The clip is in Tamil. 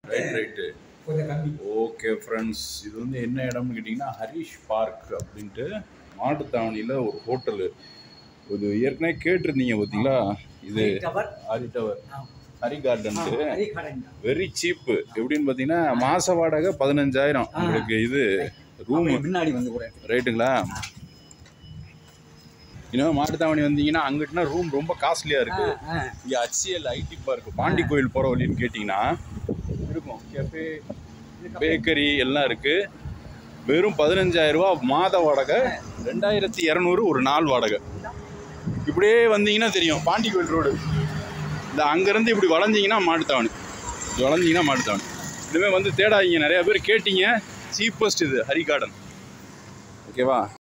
ரைட் ரைட்டு கொஞ்சம் கம்மி ஓகே ஃப்ரெண்ட்ஸ் இது வந்து என்ன இடம்னு கேட்டிங்கன்னா ஹரிஷ் பார்க் அப்படின்ட்டு மாட்டுத்தாவணியில் ஒரு ஹோட்டலு இது ஏற்கனவே கேட்டிருந்தீங்க பார்த்தீங்களா இது டவர் ஹரி டவர் ஹரி கார்டன்ட்டு ஹரி கடன் வெரி சீப்பு எப்படின்னு பார்த்தீங்கன்னா மாச வாடகை பதினஞ்சாயிரம் உங்களுக்கு இது ரூமு முன்னாடி வந்து கூட ரைட்டுங்களா இன்னும் மாட்டுத்தாவணி வந்தீங்கன்னா அங்கிட்டுனா ரூம் ரொம்ப காஸ்ட்லியாக இருக்குது இங்கே ஹச்சிஎல் ஐடி பார்க் பாண்டி கோயில் போகிற வழின்னு கேட்டிங்கன்னா இருக்கும் கேஃபே பேக்கரி எல்லாம் இருக்குது வெறும் பதினஞ்சாயிரம் ரூபா மாத வாடகை ரெண்டாயிரத்தி இரநூறு ஒரு நாள் வாடகை இப்படியே வந்தீங்கன்னா தெரியும் பாண்டி கோயில் ரோடு இந்த அங்கேருந்து இப்படி வளைஞ்சிங்கன்னா மாட்டுத்தாவணி இப்படி வளைஞ்சிங்கன்னா மாட்டுத்தாவணி இனிமேல் வந்து தேடாதீங்க நிறையா பேர் கேட்டீங்க சீப்பஸ்ட் இது ஹரி கார்டன் ஓகேவா